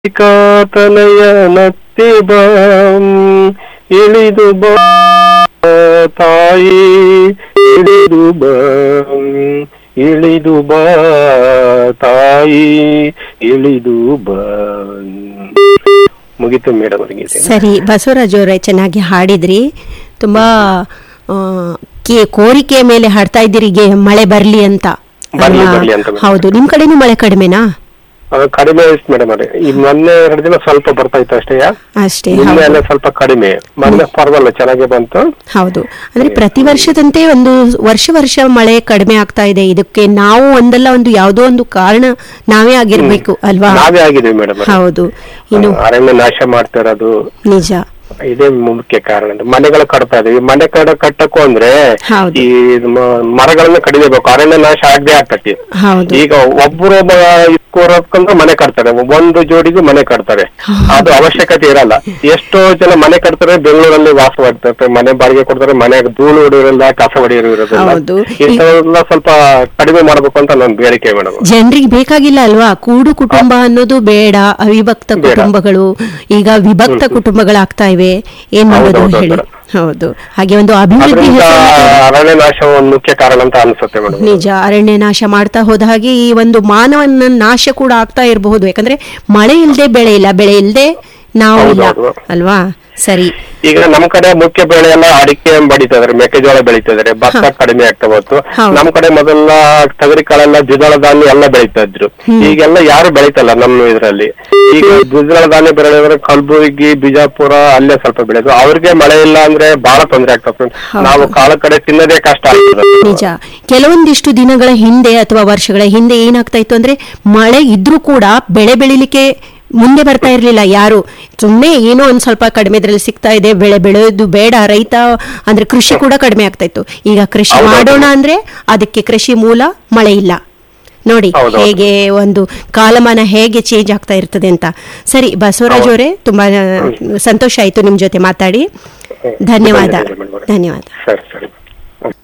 ಕಾತನಯ ನತ್ತಿ ಬಾಂ ಇಳಿದು ಬಾ ತಾಯಿ ಇಳಿದು ಬಾ ಇಳಿದು ಬಾ ತಾಯಿ ಇಳಿದು ಬಾ ಮುಗೀತು ಮೇಡಮ್ ಅವರಿಗೆ ಸರಿ ಬಸವರಾಜ್ ಅವರೇ ಚೆನ್ನಾಗಿ ಹಾಡಿದ್ರಿ ತುಂಬಾ ಆ, ಕೇ- ಕೋರಿಕೆ ಮೇಲೆ ಹಾಡ್ತಾ ಇದ್ದೀರಿ ಗೆ ಮಳೆ ಬರ್ಲಿ ಅಂತ ಬರ್ಲಿ, ಅಲ್ವಾ? ಬರ್ಲಿ ಅಂತ ಮೇಡಮ್. ಹೌದು ನಿಮ್ ಕಡೆನೂ ಮಳೆ ಕಡಿಮೆನಾ ಅದು ಕಡಿಮೆ ಇತ್ತು ಮೇಡಮ್ ಅವ್ರೆ ಈ ಮೊನ್ನೆ ಎರಡು ದಿನ ಸ್ವಲ್ಪ ಬರ್ತಾ ಇತ್ತು ಅಷ್ಟೇ ಅಷ್ಟೇ ನಿನ್ನೆ ಹೌದು ಎಲ್ಲ ಸ್ವಲ್ಪ ಕಡಿಮೆ ಮೊನ್ನೆ ಪರವಾಗಿಲ್ಲ ಚೆನ್ನಾಗೇ ಬಂತು ಹೌದು ಅಂದ್ರೆ ಪ್ರತಿ ವರ್ಷದಂತೆ ಒಂದು ವರ್ಷ ವರ್ಷ ಮಳೆ ಕಡಿಮೆ ಆಗ್ತಾ ಇದೆ ಇದಕ್ಕೆ ನಾವು ಒಂದಲ್ಲ ಒಂದು ಯಾವುದೋ ಒಂದು ಕಾರಣ ನಾವೇ ಆಗಿರ್ಬೇಕು ಅಲ್ವಾ ನಾವೇ ಆಗಿದ್ದೀವಿ ಮೇಡಮ್ ಹೌದು ಇನ್ನು ಅರಣ್ಯ ನಾಶ ಮಾಡ್ತಾ ಇರೋದು ನಿಜ ಇದೇ ಮುಖ್ಯ ಕಾರಣ ಅಂತ. ಮನೆಗಳು ಕಟ್ತಾ ಇದೀವಿ ಮನೆ ಕಡ ಕಟ್ಟಕ್ಕೂ ಅಂದ್ರೆ ಹೌದು. ಈ ಮ- ಮರಗಳನ್ನ ಕಡಿಲೇಬೇಕು ಅರಣ್ಯ ನಾಶ ಆಗದೆ ಆಗ್ತತಿ ಹೌದು ಈಗ ಒಬ್ಬರು ಇಟ್ಕೋರಕ್ಕಂದ್ರೆ ಮನೆ ಕಟ್ತಾರೆ ಒಂದು ಜೋಡಿಗೂ ಮನೆ ಕಟ್ತಾರೆ ಅದು ಅವಶ್ಯಕತೆ ಇರಲ್ಲ ಎಷ್ಟೋ ಜನ ಮನೆ ಕಟ್ತಾರೆ ಬೆಂಗಳೂರಲ್ಲಿ ವಾಸವಾಗಿರ್ತಾರೆ ಮನೆ ಬಾಡಿಗೆ ಕೊಡ್ತಾರೆ ಮನೆಗೆ ಧೂಳು ಹೊಡಿಯೋರಿಲ್ಲ ಕಸ ಹೊಡಿಯೋರು ಇರೋದಿಲ್ಲ ಹೌದು. ಇಂಥವೆಲ್ಲ ಸ್ವಲ್ಪ ಕಡಿಮೆ ಮಾಡ್ಬೇಕು ಅಂತ ನನ್ನ ಬೇಡಿಕೆ ಮೇಡಮ್ ಜನರಿಗೆ ಬೇಕಾಗಿಲ್ಲ ಅಲ್ವಾ ಕೂಡು ಕುಟುಂಬ ಅನ್ನೋದು ಬೇಡ ಅವಿಭಕ್ತ ಬೇಡ. ಕುಟುಂಬಗಳು ಈಗ ವಿಭಕ್ತ ಕುಟುಂಬಗಳಾಗ್ತಾ ಇವೆ ಏನ್ ಮಾಡೋದು ಹೌದು, ಹೌದು, ಹೇಳಿ ಹೌದು. ಹೌದು ಹಾಗೆ ಒಂದು ಅಭಿವೃದ್ಧಿ ಅದರಿಂದ ಹೆಸರಿನಲ್ಲಿ ಅರಣ್ಯ ನಾಶ ಒಂದು ಮುಖ್ಯ ಕಾರಣ ಅಂತ ಅನ್ಸುತ್ತೆ ಮೇಡಮ್ ನಿಜ ಅರಣ್ಯ ನಾಶ ಮಾಡ್ತಾ ಹೋದ ಹಾಗೆ ಈ ಒಂದು ಮಾನವನ ನಾಶ ಕೂಡ ಆಗ್ತಾ ಇರಬಹುದು ಯಾಕಂದ್ರೆ ಮಳೆ ಇಲ್ಲದೆ ಬೆಳೆ ಇಲ್ಲ ಬೆಳೆ ಇಲ್ಲದೆ ನಾವು ಇಲ್ಲ ಹೌದು, ಹೌದು. ಅಲ್ವಾ ಸರಿ ಈಗ ನಮ್ ಕಡೆ ಮುಖ್ಯ ಬೆಳೆ ಎಲ್ಲ ಅಡಿಕೆ ಬೆಳೀತಾ ಇದಾರೆ ಮೆಕ್ಕೆಜೋಳ ಬೆಳೀತಾ ಇದಾರೆ ಭತ್ತ ಕಡಿಮೆ ಆಗ್ತಾ ಹೋಯ್ತು ಹೌದು. ನಮ್ ಕಡೆ ಮೊದಲ ತೊಗರಿ ಕಾಳೆಲ್ಲ ದ್ವಿದಳ ಧಾನ್ಯ ಎಲ್ಲ ಬೆಳೀತಾ ಇದ್ರು ಈಗೆಲ್ಲ ಯಾರು ಬೆಳೀತಲ್ಲ ನಮ್ಮ ಇದ್ರಲ್ಲಿ ಈಗ ದ್ವಿದಳ ಧಾನ್ಯ ಬೆಳೆಯೋದ್ರೆ ಕಲಬುರಗಿ ಬಿಜಾಪುರ ಅಲ್ಲೇ ಸ್ವಲ್ಪ ಬೆಳೆಯೋದು ಅವ್ರಿಗೆ ಮಳೆ ಇಲ್ಲ ಅಂದ್ರೆ ಬಹಳ ತೊಂದರೆ ಆಗ್ತದೆ ಹೌದು. ನಾವು ಕಾಳ ಕಡೆ ತಿನ್ನೋದೇ ಕಷ್ಟ ಆಗ್ತದೆ ನಿಜ ಕೆಲವೊಂದಿಷ್ಟು ದಿನಗಳ ಹಿಂದೆ ಅಥವಾ ವರ್ಷಗಳ ಹಿಂದೆ ಏನಾಗ್ತಾ ಇತ್ತು ಅಂದ್ರೆ ಮಳೆ ಇದ್ರೂ ಕೂಡ ಬೆಳೆ ಬೆಳಿಲಿಕ್ಕೆ ಮುಂದೆ ಬರ್ತಾ ಇರ್ಲಿಲ್ಲ ಯಾರು ಸುಮ್ಮನೆ ಏನೋ ಒಂದ್ ಸ್ವಲ್ಪ ಕಡಿಮೆ ಇದ್ರಲ್ಲಿ ಸಿಗ್ತಾ ಇದೆ ಬೆಳೆ ಬೆಳೆಯೋದು ಬೇಡ ರೈತ ಅಂದ್ರೆ ಕೃಷಿ ಕೂಡ ಕಡಿಮೆ ಆಗ್ತಾ ಇತ್ತು ಈಗ ಕೃಷಿ ಹೌದೌದು. ಮಾಡೋಣ ಅಂದ್ರೆ ಅದಕ್ಕೆ ಕೃಷಿ ಮೂಲ ಮಳೆ ಇಲ್ಲ ನೋಡಿ ಹೌದೌದು. ಹೇಗೆ ಒಂದು ಕಾಲಮಾನ ಹೇಗೆ ಚೇಂಜ್ ಆಗ್ತಾ ಇರ್ತದೆ ಅಂತ ಸರಿ ಬಸವರಾಜ್ ಹೌದು. ಅವರೇ ತುಂಬಾ ಆ, ಸಂತೋಷ ಆಯ್ತು ನಿಮ್ ಜೊತೆ ಮಾತಾಡಿ ಧನ್ಯವಾದ ಧನ್ಯವಾದ ಮೇಡಮ್ ಅವರೇ. ಧನ್ಯವಾದ ಸರಿ ಸರಿ